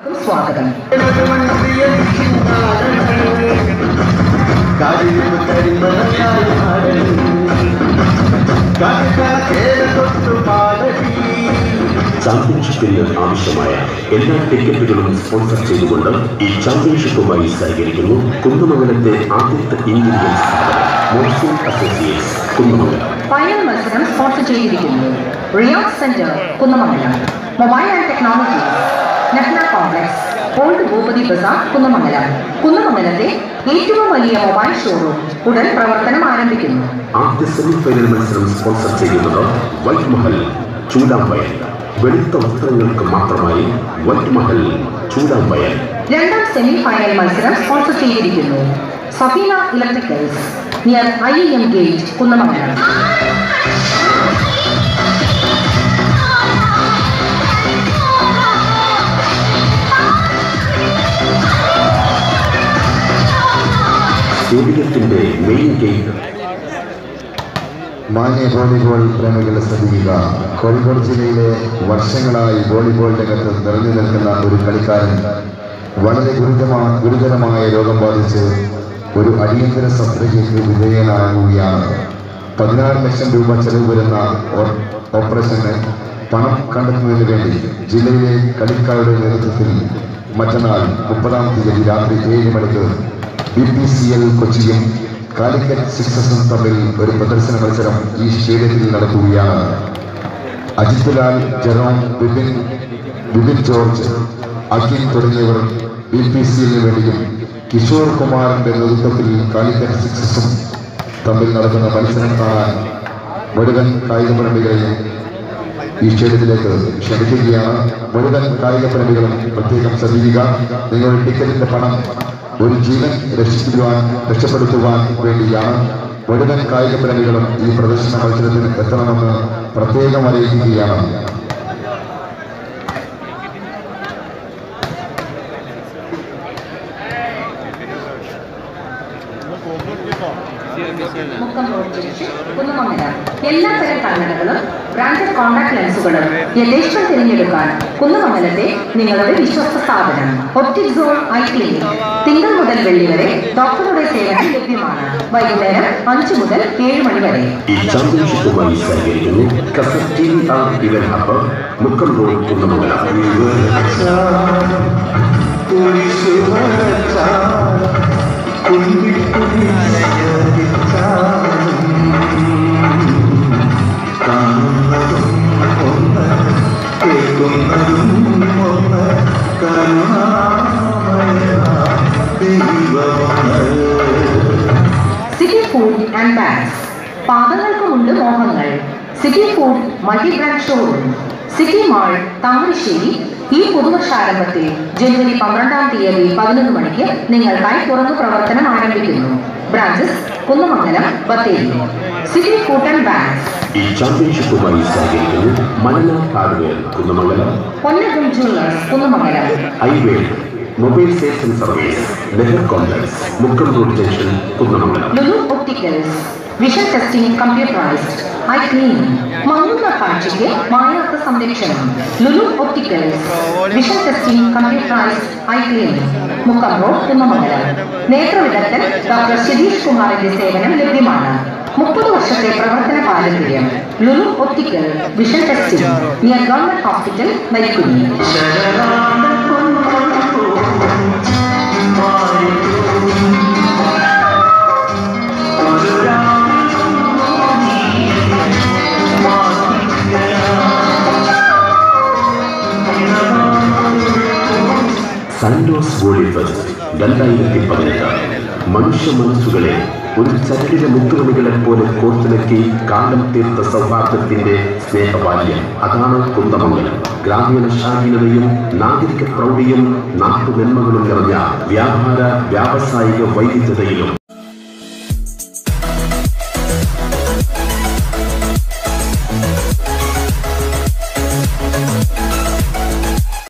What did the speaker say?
സ്വാഗതം ചാമ്പ്യൻഷിപ്പിന് ആവശ്യമായ എല്ലാ ടിക്കറ്റുകളും സ്പോൺസർ ചെയ്തുകൊണ്ട് ഈ ചാമ്പ്യൻഷിപ്പുമായി സഹകരിക്കുന്നു കുന്നമംഗലത്തെ ആദ്യത്തെ ഇന്ത്യൻ സ്ഥാപനം മോഴ്സിംഗ് അസോസിയേറ്റ്സ് കുന്നമംഗലം ഫൈനൽ മത്സരം സ്പോൺസർ ചെയ്തിരിക്കുന്നു Riyadh centre Kunnamangalam mobile and technologies Nehna complex old Bhupathi ബസാർ കുന്നമംഗലം കുന്നമംഗലത്തെ ഏറ്റവും വലിയ മൊബൈൽ ഷോറൂം ഉടൻ പ്രവർത്തനം ആരംഭിക്കുന്നു ആദ്യ സെമി ഫൈനൽ മത്സരം സ്പോൺസർ ചെയ്യുന്നത് വൈറ്റ് മഹൽ ചൂടാമ്പയൽ വെളുത്ത വസ്ത്രങ്ങൾക്ക് മാത്രമായി വൈറ്റ് മഹൽ ചൂടാമ്പയൽ രണ്ടാം സെമി ഫൈനൽ മത്സരം സ്പോൺസർ ചെയ്തിരിക്കുന്നു Safeena electricals near I M gate Kunnamangalam സ്റ്റേഡിയത്തിന്റെ മെയിൻ ഗേറ്റ് മാന്യ വോളിബോൾ പ്രേമികളെ ശ്രദ്ധിക്കുക കോഴിക്കോട് ജില്ലയിലെ വർഷങ്ങളായി വോളിബോൾ രംഗത്ത് നിറഞ്ഞു നിൽക്കുന്ന ഒരു കളിക്കാരൻ വളരെ ഗുരുതരമായ ഗുരുതരമായ രോഗം ബാധിച്ച് ഒരു അടിയന്തര ശസ്ത്രക്രിയക്ക് വിധേയനാകുകയാണ് പതിനാറ് ലക്ഷം രൂപ ചെലവ് വരുന്ന ഓ- ഓപ്പറേഷന് പണം കണ്ടെത്തുന്നതിന് വേണ്ടി ജില്ലയിലെ കളിക്കാരുടെ നേതൃത്വത്തിൽ മറ്റന്നാൾ മുപ്പതാം തീയതി രാത്രി ഏഴ് മണിക്ക് ബി പി സി എൽ കൊച്ചിയും കാലിക്കറ്റ് സിക്സസും തമ്മിൽ ഒരു പ്രദർശന മത്സരം ഈ സ്റ്റേഡിയത്തിൽ നടക്കുകയാണ് അജിത് ലാൽ ജെറോം വിപിൻ വിപിൻ ജോർജ് അഖിൽ തുടങ്ങിയവർ ബി പി സി എല്ലിന് വേണ്ടിയും കിഷോർ കുമാറിന്റെ നേതൃത്വത്തിൽ കാലിക്കറ്റ് സിക്സസും തമ്മിൽ നടക്കുന്ന മത്സരം കാണാൻ മുഴുവൻ കായിക പ്രേമികളെയും ഈ സ്റ്റേഡിയത്തിലേക്ക് ക്ഷണിക്കുകയാണ് മുഴുവൻ കായിക പ്രേമികളും പ്രത്യേകം ശ്രദ്ധിക്കുക നിങ്ങളുടെ ടിക്കറ്റിന്റെ പണം ഒരു ജീവൻ രക്ഷിക്കുവാൻ രക്ഷപ്പെടുത്തുവാൻ വേണ്ടിയാണ് മുഴുവൻ കായിക പ്രേമികളും ഈ പ്രദർശന മത്സരത്തിൽ എത്തണമെന്ന് പ്രത്യേകം അറിയിക്കുകയാണ് മുക്കം റോഡ് ജംഗ്ഷൻ കുന്നമംഗലം എല്ലാ തരം കണ്ണടകളും ബ്രാൻഡഡ് കോൺടാക്ട് ലെൻസുകളും യഥേഷ്ടം തിരഞ്ഞെടുക്കാൻ കുന്നമംഗലത്തെ നിങ്ങളുടെ വിശ്വസ്ത സ്ഥാപനം ഒപ്റ്റിക് സോൺ ഐ ക്ലിനിക് തിങ്കൾ മുതൽ വെള്ളി വരെ ഡോക്ടറുടെ സേവനം ലഭ്യമാണ് വൈകുന്നേരം അഞ്ചു മുതൽ ഏഴ് മണി വരെ ഈ ചാമ്പ്യൻഷിപ്പുമായി സഹകരിക്കുന്നു കസർ ടി വി ആർ ഇവൻ hub Mukkam road Kunnamangalam city food and bags പാദങ്ങൾക്കുമുണ്ട് മോഹങ്ങൾ city food multi brand showroom city mall Thamarassery ഈ പുതുവർഷാരംഭത്തിൽ ജനുവരി പന്ത്രണ്ടാം തീയതി പതിനൊന്ന് മണിക്ക് നിങ്ങൾക്കായി തുറന്നു പ്രവർത്തനം ആരംഭിക്കുന്നു branches Kunnamangalam Bathery city food and bags ഈ ചാമ്പ്യൻഷിപ്പുമായി സഹകരിക്കുന്നു മലന hardware Kunnamangalam Ponnakam jewellers Kunnamangalam highway mobile sales and service Nehar complex Mukkam road junction Kunnamangalam Lulu opticals vision testing computerised eye clinic മങ്ങുന്ന കാഴ്ചയ്ക്ക് മായാത്ത സംരക്ഷണം Lulu opticals vision testing computerised eye clinic Mukkam road Kunnamangalam നേത്രവിദഗ്ധൻ ഡോക്ടർ ശിരീഷ് കുമാറിന്റെ സേവനം ലഭ്യമാണ് മുപ്പത് വർഷത്തെ പ്രവർത്തന പാരമ്പര്യം Lulu optical vision testing near government hospital നയിക്കുന്നു സാന്റോസ് വോളി ഫെസ്റ്റ് രണ്ടായിരത്തി പതിനെട്ട് മനുഷ്യ മനസ്സുകളെ ഒരു ചരടിലെ മുത്തുമണികളെ പോലെ കോർത്തിണക്കി കാലം തീർത്ത സൗഹാർദ്ദത്തിന്റെ സ്നേഹബാല്യം അതാണ് കുന്തമംഗലം ഗ്രാമീണ ശാലീനതയും നാഗരിക പ്രൗഢിയും നാട്ടുനന്മകളും നിറഞ്ഞ വ്യാപാര വ്യാവസായിക വൈവിധ്യതയിലും